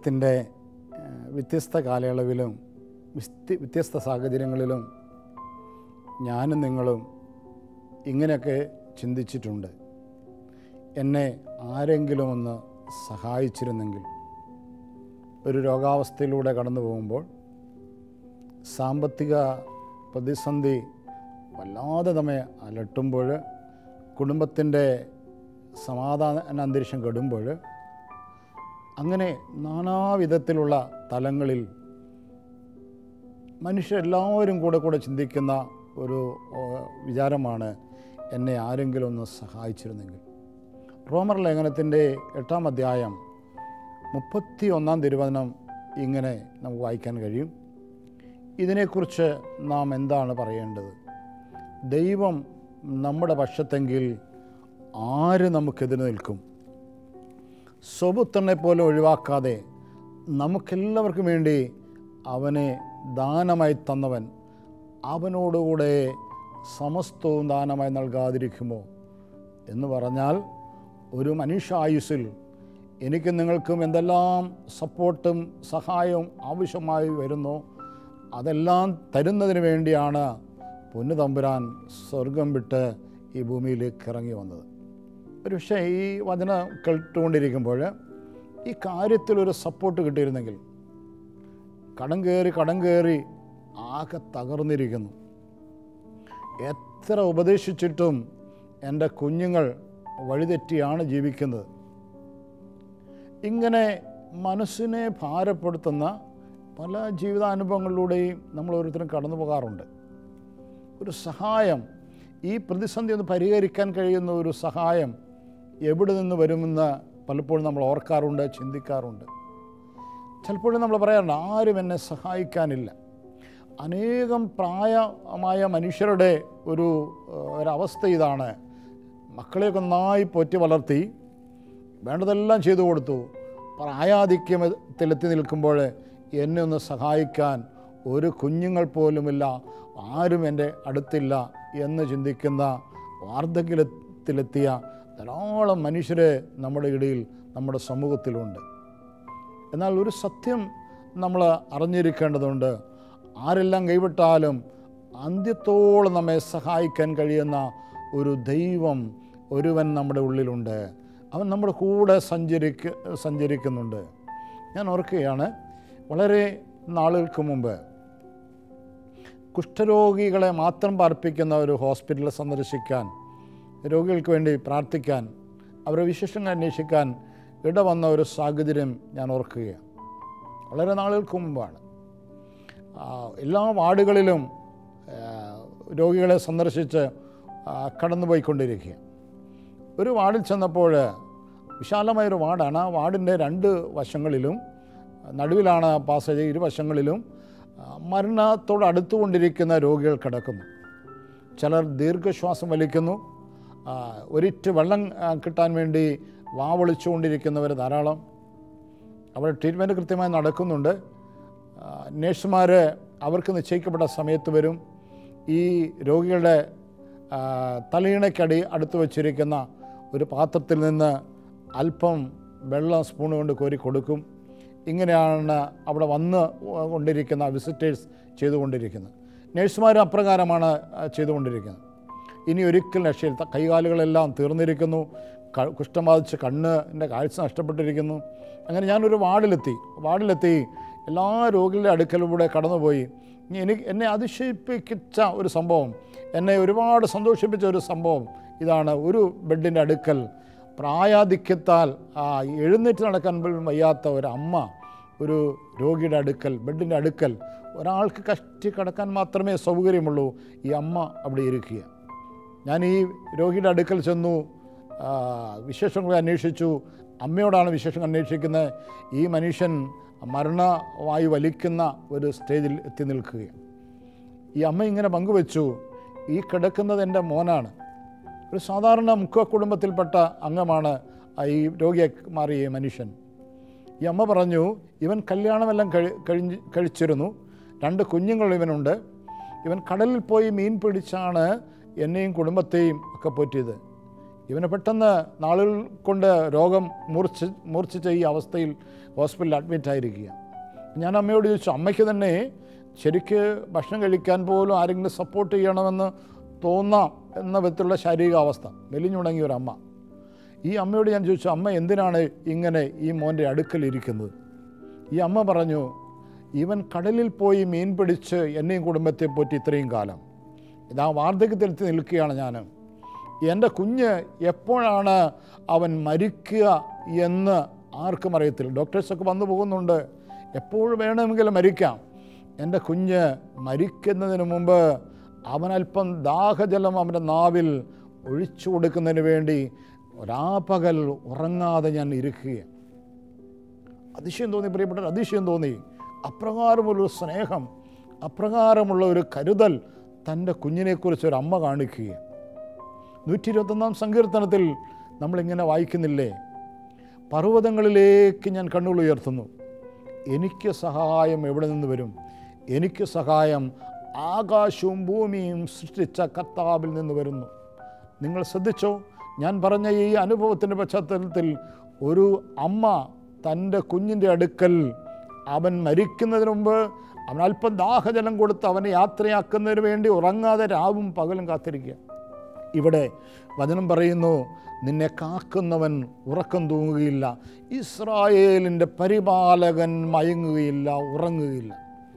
ജീവിതത്തിൻ്റെ ഏഹ്, വ്യത്യസ്ത കാലയളവിലും വിസ്തി- വ്യത്യസ്ത സാഹചര്യങ്ങളിലും ഞാനും നിങ്ങളും ഇങ്ങനെയൊക്കെ ചിന്തിച്ചിട്ടുണ്ട് എന്നെ ആരെങ്കിലും ഒന്ന് സഹായിച്ചിരുന്നെങ്കിൽ ഒരു രോഗാവസ്ഥയിലൂടെ കടന്നു പോകുമ്പോൾ സാമ്പത്തിക പ്രതിസന്ധി വല്ലാതെ നമ്മെ അലട്ടുമ്പോൾ കുടുംബത്തിൻ്റെ സമാധാന അന്തരീക്ഷം കെടുമ്പോൾ അങ്ങനെ നാനാവിധത്തിലുള്ള തലങ്ങളിൽ മനുഷ്യരെല്ലാവരും കൂടെ കൂടെ ചിന്തിക്കുന്ന ഒരു ഓ, വിചാരമാണ് എന്നെ ആരെങ്കിലും ഒന്ന് സഹായിച്ചിരുന്നെങ്കിൽ റോമർ ലേഖനത്തിൻ്റെ എട്ടാം അധ്യായം മുപ്പത്തി ഒന്നാം തിരുവചനം ഇങ്ങനെ നമുക്ക് വായിക്കാൻ കഴിയും ഇതിനെക്കുറിച്ച് നാം എന്താണ് പറയേണ്ടത് ദൈവം നമ്മുടെ പക്ഷത്തെങ്കിൽ ആര് നമുക്കെതിരെ നിൽക്കും സ്വപുത്രനെ പോലെ ഒഴിവാക്കാതെ നമുക്കെല്ലാവർക്കും വേണ്ടി അവനെ ദാനമായി തന്നവൻ അവനോടുകൂടെ സമസ്തവും ദാനമായി നൽകാതിരിക്കുമോ എന്ന് പറഞ്ഞാൽ ഒരു മനുഷ്യായുസിൽ എനിക്ക് നിങ്ങൾക്കും എന്തെല്ലാം സപ്പോർട്ടും സഹായവും ആവശ്യമായി വരുന്നോ അതെല്ലാം തരുന്നതിന് വേണ്ടിയാണ് പൊന്നു തമ്പുരാൻ സ്വർഗം വിട്ട് ഈ ഭൂമിയിലേക്ക് ഇറങ്ങി വന്നത് ഒരു പക്ഷേ ഈ വചനം കേട്ടുകൊണ്ടിരിക്കുമ്പോൾ ഈ കാര്യത്തിലൊരു സപ്പോർട്ട് കിട്ടിയിരുന്നെങ്കിൽ കടം കയറി കടം കയറി ആകെ തകർന്നിരിക്കുന്നു എത്ര ഉപദേശിച്ചിട്ടും എൻ്റെ കുഞ്ഞുങ്ങൾ വഴിതെറ്റിയാണ് ജീവിക്കുന്നത് ഇങ്ങനെ മനസ്സിനെ ഭാരപ്പെടുത്തുന്ന പല ജീവിതാനുഭവങ്ങളിലൂടെയും നമ്മൾ ഓരോരുത്തരും കടന്നു പോകാറുണ്ട് ഒരു സഹായം ഈ പ്രതിസന്ധി ഒന്ന് പരിഹരിക്കാൻ കഴിയുന്ന ഒരു സഹായം എവിടെ നിന്ന് വരുമെന്ന് പലപ്പോഴും നമ്മൾ ഓർക്കാറുണ്ട് ചിന്തിക്കാറുണ്ട് ചിലപ്പോഴും നമ്മൾ പറയാറുണ്ട് ആരും എന്നെ സഹായിക്കാനില്ല അനേകം പ്രായമായ മനുഷ്യരുടെ ഒരു ഏഹ്, ഒരവസ്ഥ ഇതാണ് മക്കളെയൊക്കെ നന്നായി പോറ്റി വളർത്തി വേണ്ടതെല്ലാം ചെയ്തു കൊടുത്തു പ്രായാധിക്യത്തിലെത്തി നിൽക്കുമ്പോൾ എന്നെ ഒന്ന് സഹായിക്കാൻ ഒരു കുഞ്ഞുങ്ങൾ പോലുമില്ല ആരും എൻ്റെ അടുത്തില്ല എന്ന് ചിന്തിക്കുന്ന വാർദ്ധക്യത്തിലെത്തിയ ധാരാളം മനുഷ്യർ നമ്മുടെ ഇടയിൽ നമ്മുടെ സമൂഹത്തിലുണ്ട് എന്നാൽ ഒരു സത്യം നമ്മൾ അറിഞ്ഞിരിക്കേണ്ടതുണ്ട് ആരെല്ലാം കൈവിട്ടാലും അന്ത്യത്തോളം നമ്മെ സഹായിക്കാൻ കഴിയുന്ന ഒരു ദൈവം ഒരുവൻ നമ്മുടെ ഉള്ളിലുണ്ട് അവൻ നമ്മുടെ കൂടെ സഞ്ചരിക്ക സഞ്ചരിക്കുന്നുണ്ട് ഞാൻ ഓർക്കുകയാണ് വളരെ നാളുകൾക്ക് മുമ്പ് കുഷ്ഠരോഗികളെ മാത്രം പാർപ്പിക്കുന്ന ഒരു ഹോസ്പിറ്റൽ സന്ദർശിക്കാൻ രോഗികൾക്ക് വേണ്ടി പ്രാർത്ഥിക്കാൻ അവരുടെ വിശേഷങ്ങൾ അന്വേഷിക്കാൻ ഇടവന്ന ഒരു സാഹചര്യം ഞാൻ ഓർക്കുകയാണ് വളരെ നാളുകൾക്ക് മുമ്പാണ് ആ, എല്ലാ വാർഡുകളിലും ആ, രോഗികളെ സന്ദർശിച്ച് ആ, കടന്നുപോയിക്കൊണ്ടിരിക്കുക ഒരു വാർഡിൽ ചെന്നപ്പോൾ വിശാലമായൊരു വാർഡാണ് ആ വാർഡിൻ്റെ രണ്ട് വശങ്ങളിലും നടുവിലാണ് പാസേജ് ഇരുവശങ്ങളിലും ആ, മരണത്തോട് അടുത്തുകൊണ്ടിരിക്കുന്ന രോഗികൾ കിടക്കുന്നു ചിലർ ദീർഘശ്വാസം വലിക്കുന്നു ആ, ഒരിറ്റ് വെള്ളം ആ, കിട്ടാൻ വേണ്ടി വാവൊളിച്ചുകൊണ്ടിരിക്കുന്നവർ ധാരാളം അവിടെ ട്രീറ്റ്മെൻറ്റ് കൃത്യമായി നടക്കുന്നുണ്ട് നേഴ്സുമാർ അവർക്ക് നിശ്ചയിക്കപ്പെട്ട സമയത്ത് വരും ഈ രോഗികളുടെ ആ, തലയിണയ്ക്കടി അടുത്ത് വച്ചിരിക്കുന്ന ഒരു പാത്രത്തിൽ നിന്ന് അല്പം വെള്ളം സ്പൂൺ കൊണ്ട് കോരി കൊടുക്കും ഇങ്ങനെയാണ് അവിടെ വന്ന് കൊണ്ടിരിക്കുന്ന വിസിറ്റേഴ്സ് ചെയ്തുകൊണ്ടിരിക്കുന്നത് നേഴ്സുമാർ അപ്രകാരമാണ് ആ, ചെയ്തുകൊണ്ടിരിക്കുന്നത് ഇനി ഒരിക്കൽ രക്ഷയിൽ ത- കൈകാലുകളെല്ലാം തീർന്നിരിക്കുന്നു ക- കുഷ്ഠം ബാധിച്ച് കണ്ണിൻ്റെ കാഴ്ച നഷ്ടപ്പെട്ടിരിക്കുന്നു അങ്ങനെ ഞാനൊരു വാർഡിലെത്തി വാർഡിലെത്തി എല്ലാ രോഗികളുടെ അടുക്കലൂടെ കടന്നുപോയി ഇനി എനിക്ക് എന്നെ അതിശയിപ്പിച്ച ഒരു സംഭവം എന്നെ ഒരുപാട് സന്തോഷിപ്പിച്ച ഒരു സംഭവം ഇതാണ് ഒരു ബെഡിൻ്റെ അടുക്കൽ പ്രായാധിക്യത്താൽ ആ, എഴുന്നേറ്റ് നടക്കാൻ പോലും വയ്യാത്ത ഒരു അമ്മ ഒരു രോഗിയുടെ അടുക്കൽ ബെഡിൻ്റെ അടുക്കൽ ഒരാൾക്ക് കഷ്ടി കിടക്കാൻ മാത്രമേ സൗകര്യമുള്ളൂ ഈ അമ്മ അവിടെ ഇരിക്കുക ഞാൻ ഈ രോഗിയുടെ അടുക്കൽ ചെന്നു ആ, വിശേഷങ്ങൾ അന്വേഷിച്ചു അമ്മയോടാണ് വിശേഷങ്ങൾ അന്വേഷിക്കുന്നത് ഈ മനുഷ്യൻ മരണവായു വലിക്കുന്ന ഒരു സ്റ്റേജിൽ എത്തി നിൽക്കുകയാണ് ഈ അമ്മ ഇങ്ങനെ പങ്കുവെച്ചു ഈ കിടക്കുന്നത് എൻ്റെ മോനാണ് ഒരു സാധാരണ മുഖ കുടുംബത്തിൽപ്പെട്ട അംഗമാണ് ആ ഈ രോഗിയെ മാറിയ ഈ മനുഷ്യൻ ഈ അമ്മ പറഞ്ഞു ഇവൻ കല്യാണമെല്ലാം കഴി കഴിഞ്ഞ് കഴിച്ചിരുന്നു രണ്ട് കുഞ്ഞുങ്ങൾ ഇവനുണ്ട് ഇവൻ കടലിൽ പോയി മീൻ പിടിച്ചാണ് എന്നെയും കുടുംബത്തെയും ഒക്കെ പോറ്റിയത് ഇവനെ പെട്ടെന്ന് നാളുകൾ കൊണ്ട് രോഗം മൂർച്ഛ മൂർച്ഛിച്ച ഈ അവസ്ഥയിൽ ഹോസ്പിറ്റലിൽ അഡ്മിറ്റ് ആയിരിക്കുക ഞാൻ അമ്മയോട് ചോദിച്ചു അമ്മയ്ക്ക് തന്നെ ശരിക്ക് ഭക്ഷണം കഴിക്കാൻ പോലും ആരെങ്കിലും സപ്പോർട്ട് ചെയ്യണമെന്ന് തോന്നാം എന്ന വിധത്തിലുള്ള ശാരീരികാവസ്ഥ മെലിഞ്ഞുണങ്ങിയ ഒരു അമ്മ ഈ അമ്മയോട് ഞാൻ ചോദിച്ചു അമ്മ എന്തിനാണ് ഇങ്ങനെ ഈ മോൻ്റെ അടുക്കലിരിക്കുന്നത് ഈ അമ്മ പറഞ്ഞു ഇവൻ കടലിൽ പോയി മീൻ പിടിച്ച് എന്നെയും കുടുംബത്തെ പോറ്റി ഇത്രയും കാലം ഇതാ വാർദ്ധക്യത്തിലെത്തി നിൽക്കുകയാണ് ഞാൻ എൻ്റെ കുഞ്ഞ് എപ്പോഴാണ് അവൻ മരിക്കുക എന്ന് ആർക്കും അറിയത്തില്ല ഡോക്ടേഴ്സൊക്കെ വന്നു പോകുന്നുണ്ട് എപ്പോൾ വേണമെങ്കിലും മരിക്കാം എൻ്റെ കുഞ്ഞ് മരിക്കുന്നതിന് മുമ്പ് അവനല്പം ദാഹജലം അവൻ്റെ നാവിൽ ഒഴിച്ചു കൊടുക്കുന്നതിന് വേണ്ടി ഒരാപകൽ ഉറങ്ങാതെ ഞാൻ ഇരിക്കുകയാണ് അതിശയം തോന്നി പ്രിയപ്പെട്ട അതിശയം തോന്നി അപ്രകാരമുള്ളൊരു സ്നേഹം അപ്രകാരമുള്ള ഒരു കരുതൽ തൻ്റെ കുഞ്ഞിനെക്കുറിച്ച് ഒരു അമ്മ കാണിക്കുകയാണ് നൂറ്റി ഇരുപത്തൊന്നാം സങ്കീർത്തനത്തിൽ നമ്മളിങ്ങനെ വായിക്കുന്നില്ലേ പർവ്വതങ്ങളിലേക്ക് ഞാൻ കണ്ണുകൾ ഉയർത്തുന്നു എനിക്ക് സഹായം എവിടെ നിന്ന് വരും എനിക്ക് സഹായം ആകാശവും ഭൂമിയും സൃഷ്ടിച്ച കർത്താവിൽ നിന്ന് വരുന്നു നിങ്ങൾ ശ്രദ്ധിച്ചോ ഞാൻ പറഞ്ഞ ഈ അനുഭവത്തിൻ്റെ പശ്ചാത്തലത്തിൽ ഒരു അമ്മ തൻ്റെ കുഞ്ഞിൻ്റെ അടുക്കൽ അവൻ മരിക്കുന്നതിന് മുമ്പ് അവൻ അല്പം ദാഹജലം കൊടുത്ത് അവനെ യാത്രയാക്കുന്നതിന് വേണ്ടി ഉറങ്ങാതെ രാവും പകലും കാത്തിരിക്കുക ഇവിടെ വചനം പറയുന്നു നിന്നെ കാക്കുന്നവൻ ഉറക്കം തൂങ്ങുകയില്ല ഇസ്രായേലിൻ്റെ പരിപാലകൻ മയങ്ങുകയില്ല ഉറങ്ങുകയില്ല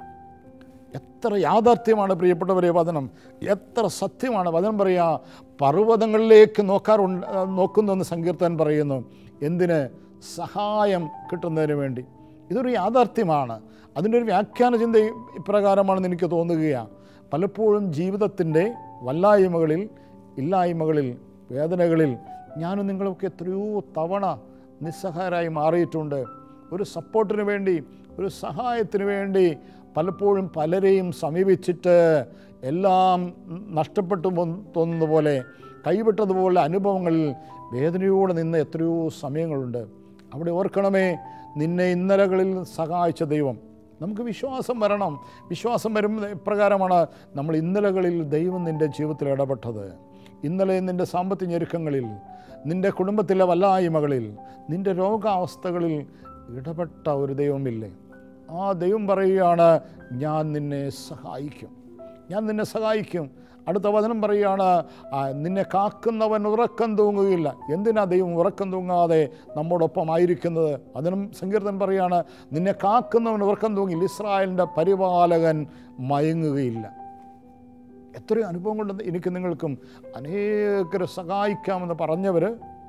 എത്ര യാഥാർത്ഥ്യമാണ് പ്രിയപ്പെട്ടവരെ വചനം എത്ര സത്യമാണ് വചനം പറയുക പർവ്വതങ്ങളിലേക്ക് നോക്കാറുണ്ട് നോക്കുന്നെന്ന് സങ്കീർത്തൻ പറയുന്നു എന്തിന് സഹായം കിട്ടുന്നതിന് വേണ്ടി ഇതൊരു യാഥാർത്ഥ്യമാണ് അതിൻ്റെ ഒരു വ്യാഖ്യാന ചിന്ത ഇപ്രകാരമാണെന്ന് എനിക്ക് തോന്നുകയാണ് പലപ്പോഴും ജീവിതത്തിൻ്റെ വല്ലായ്മകളിൽ ഇല്ലായ്മകളിൽ വേദനകളിൽ ഞാനും നിങ്ങളൊക്കെ എത്രയോ തവണ നിസ്സഹായരായി മാറിയിട്ടുണ്ട് ഒരു സപ്പോർട്ടിന് വേണ്ടി ഒരു സഹായത്തിന് വേണ്ടി പലപ്പോഴും പലരെയും സമീപിച്ചിട്ട് എല്ലാം നഷ്ടപ്പെട്ടു പോ- തോന്നുന്ന പോലെ കൈവിട്ടതുപോലെ അനുഭവങ്ങളിൽ വേദനയോടെ നിന്ന് എത്രയോ സമയങ്ങളുണ്ട് അവിടെ ഓർക്കണമേ നിന്നെ ഇന്നലകളിൽ സഹായിച്ച ദൈവം നമുക്ക് വിശ്വാസം വരണം വിശ്വാസം വരുമ്പോൾ ഇപ്രകാരമാണ് നമ്മൾ ഇന്നലകളിൽ ദൈവം നിൻ്റെ ജീവിതത്തിൽ ഇടപെട്ടത് ഇന്നലെ നിൻ്റെ സാമ്പത്തിക ഞെരുക്കങ്ങളിൽ നിൻ്റെ കുടുംബത്തിലെ വല്ലായ്മകളിൽ നിൻ്റെ രോഗാവസ്ഥകളിൽ ഇടപെട്ട ഒരു ദൈവമില്ലേ ആ ദൈവം പറയുകയാണ് ഞാൻ നിന്നെ സഹായിക്കും ഞാൻ നിന്നെ സഹായിക്കും അടുത്ത വചനം പറയുകയാണ് ആ, നിന്നെ കാക്കുന്നവൻ ഉറക്കം തൂങ്ങുകയില്ല എന്തിനാ ദൈവം ഉറക്കം തൂങ്ങാതെ നമ്മോടൊപ്പം ആയിരിക്കുന്നത് അതിനും സങ്കീർത്തൻ പറയുകയാണ് നിന്നെ കാക്കുന്നവൻ ഉറക്കം തൂങ്ങില്ല ഇസ്രായേലിൻ്റെ പരിപാലകൻ മയങ്ങുകയില്ല എത്രയോ അനുഭവം കൊണ്ട് എനിക്ക് നിങ്ങൾക്കും അനേകരെ സഹായിക്കാമെന്ന് പറഞ്ഞവർ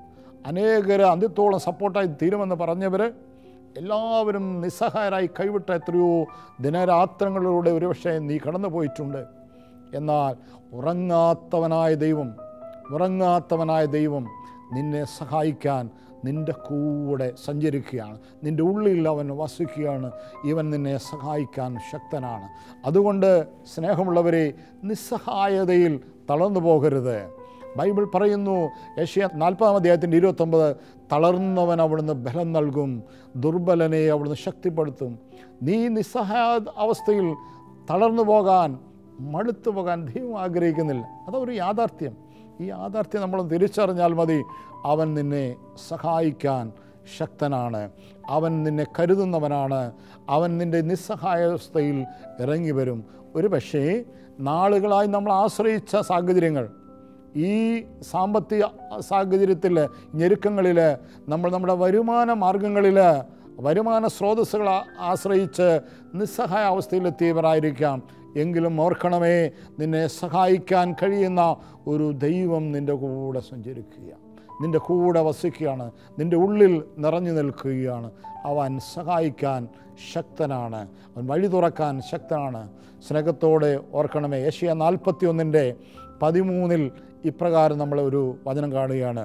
അനേകർ അന്ത്യത്തോളം സപ്പോർട്ടായി തീരുമെന്ന് പറഞ്ഞവർ എല്ലാവരും നിസ്സഹായരായി കൈവിട്ട എത്രയോ ദിനരാത്രങ്ങളിലൂടെ ഒരുപക്ഷെ നീ കടന്നു പോയിട്ടുണ്ട് എന്നാൽ ഉറങ്ങാത്തവനായ ദൈവം ഉറങ്ങാത്തവനായ ദൈവം നിന്നെ സഹായിക്കാൻ നിൻ്റെ കൂടെ സഞ്ചരിക്കുകയാണ് നിൻ്റെ ഉള്ളിൽ അവൻ വസിക്കുകയാണ് ഇവൻ നിന്നെ സഹായിക്കാൻ ശക്തനാണ് അതുകൊണ്ട് സ്നേഹമുള്ളവരെ നിസ്സഹായതയിൽ തളർന്നു പോകരുത് ബൈബിൾ പറയുന്നു ഏഷ്യ നാൽപ്പതാം അധ്യായത്തിൻ്റെ ഇരുപത്തൊമ്പത് തളർന്നവൻ അവിടുന്ന് ബലം നൽകും ദുർബലനെ അവിടുന്ന് ശക്തിപ്പെടുത്തും നീ നിസ്സഹായ അവസ്ഥയിൽ തളർന്നു പോകാൻ മടുത്തു പോകാൻ ദൈവം ആഗ്രഹിക്കുന്നില്ല അതൊരു യാഥാർത്ഥ്യം ഈ യാഥാർത്ഥ്യം നമ്മൾ തിരിച്ചറിഞ്ഞാൽ മതി അവൻ നിന്നെ സഹായിക്കാൻ ശക്തനാണ് അവൻ നിന്നെ കരുതുന്നവനാണ് അവൻ നിൻ്റെ നിസ്സഹായാവസ്ഥയിൽ ഇറങ്ങി വരും ഒരു പക്ഷേ നാളുകളായി നമ്മൾ ആശ്രയിച്ച സാഹചര്യങ്ങൾ ഈ സാമ്പത്തിക സാഹചര്യത്തിൽ ഞെരുക്കങ്ങളിൽ നമ്മൾ നമ്മുടെ വരുമാന മാർഗങ്ങളിൽ വരുമാന സ്രോതസ്സുകൾ ആ- ആശ്രയിച്ച് നിസ്സഹായ അവസ്ഥയിലെത്തിയവരായിരിക്കാം എങ്കിലും ഓർക്കണമേ നിന്നെ സഹായിക്കാൻ കഴിയുന്ന ഒരു ദൈവം നിൻ്റെ കൂടെ സഞ്ചരിക്കുകയാണ് നിൻ്റെ കൂടെ വസിക്കുകയാണ് നിൻ്റെ ഉള്ളിൽ നിറഞ്ഞു നിൽക്കുകയാണ് അവൻ സഹായിക്കാൻ ശക്തനാണ് അവൻ വഴി തുറക്കാൻ ശക്തനാണ് സ്നേഹത്തോടെ ഓർക്കണമേ ഏഷ്യ നാൽപ്പത്തി ഒന്നിൻ്റെ പതിമൂന്നിൽ ഇപ്രകാരം നമ്മൾ ഒരു വചനം കാണുകയാണ്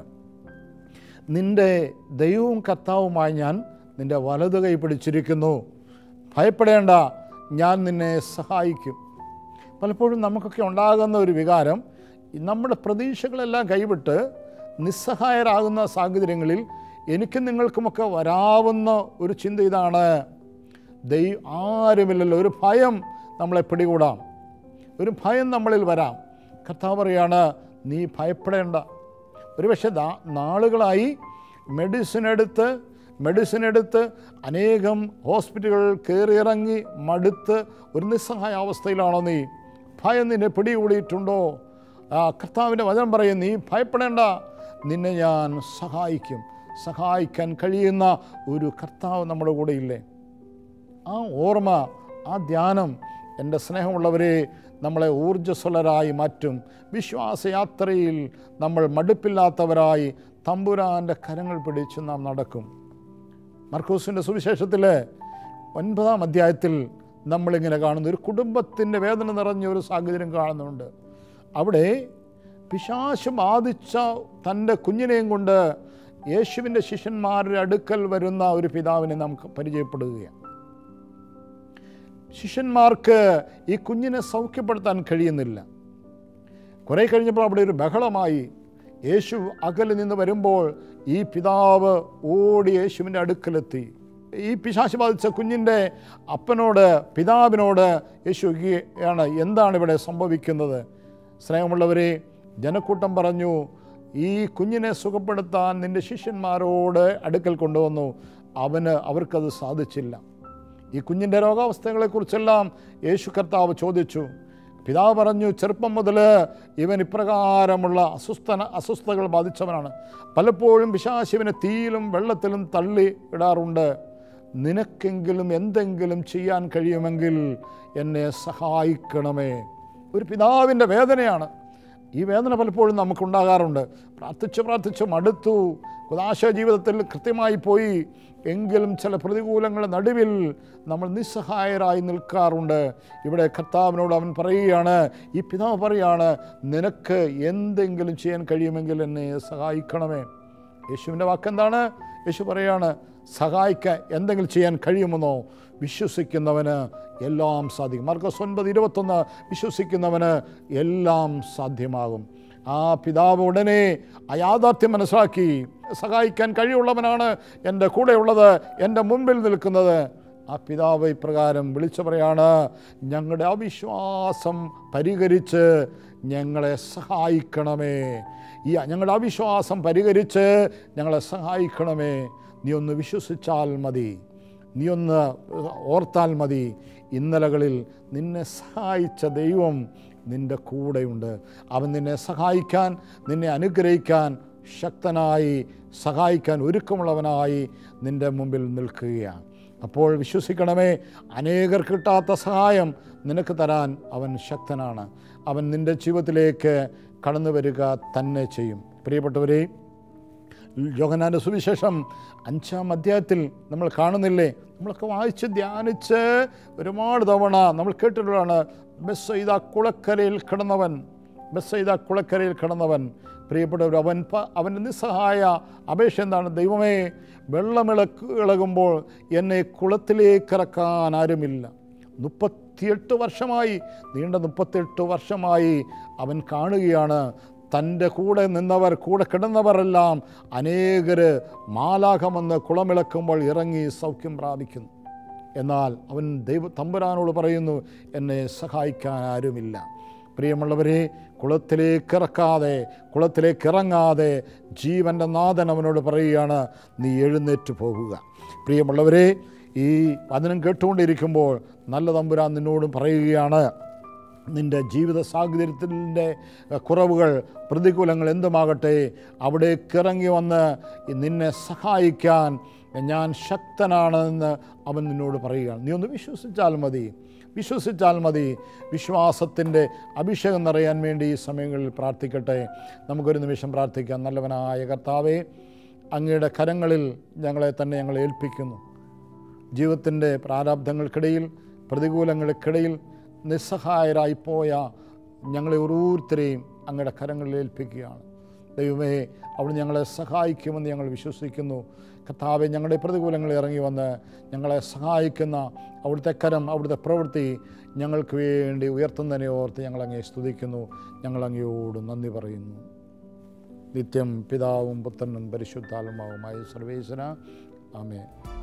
നിൻ്റെ ദൈവവും കർത്താവുമായി ഞാൻ നിൻ്റെ വലതു കൈ പിടിച്ചിരിക്കുന്നു ഭയപ്പെടേണ്ട ഞാൻ നിന്നെ സഹായിക്കും പലപ്പോഴും നമുക്കൊക്കെ ഉണ്ടാകുന്ന ഒരു വികാരം നമ്മുടെ പ്രതീക്ഷകളെല്ലാം കൈവിട്ട് നിസ്സഹായരാകുന്ന സാഹചര്യങ്ങളിൽ എനിക്കും നിങ്ങൾക്കുമൊക്കെ വരാവുന്ന ഒരു ചിന്ത ഇതാണ് ദൈ ആരുമില്ലല്ലോ ഒരു ഭയം നമ്മളെ പിടികൂടാം ഒരു ഭയം നമ്മളിൽ വരാം കർത്താവ് പറയാണ് നീ ഭയപ്പെടേണ്ട ഒരുപക്ഷെ ദാ- നാളുകളായി മെഡിസിൻ എടുത്ത് മെഡിസിൻ എടുത്ത് അനേകം ഹോസ്പിറ്റലുകൾ കയറിയിറങ്ങി മടുത്ത് ഒരു നിസ്സഹായ അവസ്ഥയിലാണോ നീ ഭയം നിന്നെ പിടികൂടിയിട്ടുണ്ടോ ആ കർത്താവിൻ്റെ വചനം പറയും നീ ഭയപ്പെടേണ്ട നിന്നെ ഞാൻ സഹായിക്കും സഹായിക്കാൻ കഴിയുന്ന ഒരു കർത്താവ് നമ്മുടെ കൂടെ ഇല്ലേ ആ ഓർമ്മ ആ ധ്യാനം എൻ്റെ സ്നേഹമുള്ളവരെ നമ്മളെ ഊർജ്ജസ്വലരായി മാറ്റും വിശ്വാസയാത്രയിൽ നമ്മൾ മടുപ്പില്ലാത്തവരായി തമ്പുരാൻ്റെ കരങ്ങൾ പിടിച്ച് നാം നടക്കും മർക്കൂസിൻ്റെ സുവിശേഷത്തിൽ ഒൻപതാം അധ്യായത്തിൽ നമ്മളിങ്ങനെ കാണുന്നു ഒരു കുടുംബത്തിൻ്റെ വേദന നിറഞ്ഞ ഒരു സാഹചര്യം കാണുന്നുണ്ട് അവിടെ പിശാശ് ബാധിച്ച തൻ്റെ കുഞ്ഞിനെയും കൊണ്ട് യേശുവിൻ്റെ ശിഷ്യന്മാരുടെ അടുക്കൽ വരുന്ന ഒരു പിതാവിനെ നമുക്ക് പരിചയപ്പെടുകയാണ് ശിഷ്യന്മാർക്ക് ഈ കുഞ്ഞിനെ സൗഖ്യപ്പെടുത്താൻ കഴിയുന്നില്ല കുറേ കഴിഞ്ഞപ്പോൾ അവിടെ ഒരു ബഹളമായി യേശു അകലിൽ നിന്ന് വരുമ്പോൾ ഈ പിതാവ് ഓടി യേശുവിൻ്റെ അടുക്കലെത്തി ഈ പിശാശ് ബാധിച്ച കുഞ്ഞിൻ്റെ അപ്പനോട് പിതാവിനോട് യേശു ആണ് എന്താണ് ഇവിടെ സംഭവിക്കുന്നത് സ്നേഹമുള്ളവരെ ജനക്കൂട്ടം പറഞ്ഞു ഈ കുഞ്ഞിനെ സുഖപ്പെടുത്താൻ നിൻ്റെ ശിഷ്യന്മാരോട് അടുക്കൽ കൊണ്ടുവന്നു അവന് അവർക്കത് സാധിച്ചില്ല ഈ കുഞ്ഞിൻ്റെ രോഗാവസ്ഥകളെക്കുറിച്ചെല്ലാം യേശു കർത്താവ് ചോദിച്ചു പിതാവ് പറഞ്ഞു ചെറുപ്പം മുതൽ ഇവൻ ഇപ്രകാരമുള്ള അസ്വസ്ഥന അസ്വസ്ഥതകൾ ബാധിച്ചവനാണ് പലപ്പോഴും പിശാശിവനെ തീയിലും വെള്ളത്തിലും തള്ളി ഇടാറുണ്ട് നിനക്കെങ്കിലും എന്തെങ്കിലും ചെയ്യാൻ കഴിയുമെങ്കിൽ എന്നെ സഹായിക്കണമേ ഒരു പിതാവിൻ്റെ വേദനയാണ് ഈ വേദന പലപ്പോഴും നമുക്കുണ്ടാകാറുണ്ട് പ്രാർത്ഥിച്ച് പ്രാർത്ഥിച്ച് മടുത്തു കുദാശ ജീവിതത്തിൽ കൃത്യമായി പോയി എങ്കിലും ചില പ്രതികൂലങ്ങളുടെ നടുവിൽ നമ്മൾ നിസ്സഹായരായി നിൽക്കാറുണ്ട് ഇവിടെ കർത്താവിനോട് അവൻ പറയുകയാണ് ഈ പിതാവ് പറയുകയാണ് നിനക്ക് എന്തെങ്കിലും ചെയ്യാൻ കഴിയുമെങ്കിൽ എന്നെ സഹായിക്കണമേ യേശുവിൻ്റെ വാക്കെന്താണ് യേശു പറയാണ് സഹായിക്കാൻ എന്തെങ്കിലും ചെയ്യാൻ കഴിയുമെന്നോ വിശ്വസിക്കുന്നവന് എല്ലാം സാധിക്കും മാർക്കസ് ഒൻപത് ഇരുപത്തൊന്ന് വിശ്വസിക്കുന്നവന് എല്ലാം സാധ്യമാകും ആ പിതാവ് ഉടനെ ആ യാഥാർത്ഥ്യം മനസ്സിലാക്കി സഹായിക്കാൻ കഴിവുള്ളവനാണ് എൻ്റെ കൂടെയുള്ളത് എൻ്റെ മുൻപിൽ നിൽക്കുന്നത് ആ പിതാവ് ഇപ്രകാരം വിളിച്ചു പറയാണ് ഞങ്ങളുടെ അവിശ്വാസം പരിഹരിച്ച് ഞങ്ങളെ സഹായിക്കണമേ ഈ ഞങ്ങളുടെ അവിശ്വാസം പരിഹരിച്ച് ഞങ്ങളെ സഹായിക്കണമേ നീ ഒന്ന് വിശ്വസിച്ചാൽ മതി നീ ഒന്ന് ഓർത്താൽ മതി ഇന്നലകളിൽ നിന്നെ സഹായിച്ച ദൈവം നിൻ്റെ കൂടെയുണ്ട് അവൻ നിന്നെ സഹായിക്കാൻ നിന്നെ അനുഗ്രഹിക്കാൻ ശക്തനായി സഹായിക്കാൻ ഒരുക്കമുള്ളവനായി നിൻ്റെ മുമ്പിൽ നിൽക്കുകയാണ് അപ്പോൾ വിശ്വസിക്കണമേ അനേകർ കിട്ടാത്ത സഹായം നിനക്ക് തരാൻ അവൻ ശക്തനാണ് അവൻ നിൻ്റെ ജീവിതത്തിലേക്ക് കടന്നു വരിക തന്നെ ചെയ്യും പ്രിയപ്പെട്ടവരെ യോഹനാൻ്റെ സുവിശേഷം അഞ്ചാം അധ്യായത്തിൽ നമ്മൾ കാണുന്നില്ലേ നമ്മളൊക്കെ വായിച്ച് ധ്യാനിച്ച് ഒരുപാട് തവണ നമ്മൾ കേട്ടിട്ടുള്ളതാണ് ബസ് ചെയ്ത കുളക്കരയിൽ കിടന്നവൻ ബസ് ചെയ്ത കുളക്കരയിൽ കിടന്നവൻ പ്രിയപ്പെട്ടവർ അവൻ പ അവൻ്റെ നിസ്സഹായ അപേക്ഷ എന്താണ് ദൈവമേ വെള്ളമിളക്ക് ഇളകുമ്പോൾ എന്നെ കുളത്തിലേക്ക് ഇറക്കാൻ ആരുമില്ല മുപ്പത്തിയെട്ട് വർഷമായി നീണ്ട മുപ്പത്തിയെട്ട് വർഷമായി അവൻ കാണുകയാണ് തൻ്റെ കൂടെ നിന്നവർ കൂടെ കിടന്നവരെല്ലാം അനേകർ മാലാഖമെന്ന് കുളമിളക്കുമ്പോൾ ഇറങ്ങി സൗഖ്യം പ്രാപിക്കുന്നു എന്നാൽ അവൻ ദൈവ തമ്പുരാനോട് പറയുന്നു എന്നെ സഹായിക്കാൻ ആരുമില്ല പ്രിയമുള്ളവരെ കുളത്തിലേക്ക് ഇറക്കാതെ കുളത്തിലേക്ക് ഇറങ്ങാതെ ജീവൻ്റെ നാഥൻ അവനോട് പറയുകയാണ് നീ എഴുന്നേറ്റ് പോകുക പ്രിയമുള്ളവരെ ഈ വചനം കേട്ടുകൊണ്ടിരിക്കുമ്പോൾ നല്ല തമ്പുരാൻ നിന്നോടും പറയുകയാണ് നിൻ്റെ ജീവിത സാഹചര്യത്തിൻ്റെ കുറവുകൾ പ്രതികൂലങ്ങൾ എന്തുമാകട്ടെ അവിടേക്ക് ഇറങ്ങി വന്ന് നിന്നെ സഹായിക്കാൻ ഞാൻ ശക്തനാണെന്ന് അവൻ നിന്നോട് പറയുകയാണ് നീ ഒന്ന് വിശ്വസിച്ചാൽ മതി വിശ്വസിച്ചാൽ മതി വിശ്വാസത്തിൻ്റെ അഭിഷേകം നിറയാൻ വേണ്ടി ഈ സമയങ്ങളിൽ പ്രാർത്ഥിക്കട്ടെ നമുക്കൊരു നിമിഷം പ്രാർത്ഥിക്കാം നല്ലവനായ കർത്താവേ അങ്ങയുടെ കരങ്ങളിൽ ഞങ്ങളെ തന്നെ ഞങ്ങൾ ഏൽപ്പിക്കുന്നു ജീവിതത്തിൻ്റെ പ്രാരാബ്ധങ്ങൾക്കിടയിൽ പ്രതികൂലങ്ങൾക്കിടയിൽ നിസ്സഹായരായിപ്പോയ ഞങ്ങളെ ഓരോരുത്തരെയും അങ്ങയുടെ കരങ്ങളിൽ ഏൽപ്പിക്കുകയാണ് ദൈവമേ അവിടെ ഞങ്ങളെ സഹായിക്കുമെന്ന് ഞങ്ങൾ വിശ്വസിക്കുന്നു കർത്താവെ ഞങ്ങളുടെ പ്രതികൂലങ്ങളിൽ ഇറങ്ങി വന്ന് ഞങ്ങളെ സഹായിക്കുന്ന അവിടുത്തെ കരം അവിടുത്തെ പ്രവൃത്തി ഞങ്ങൾക്ക് വേണ്ടി ഉയർത്തുന്നതിനെ ഓർത്ത് ഞങ്ങൾ അങ്ങേ സ്തുതിക്കുന്നു ഞങ്ങൾ അങ്ങയോട് നന്ദി പറയുന്നു നിത്യം പിതാവും പുത്രനും പരിശുദ്ധാത്മാവുമായ സർവേശ്വര ആമേ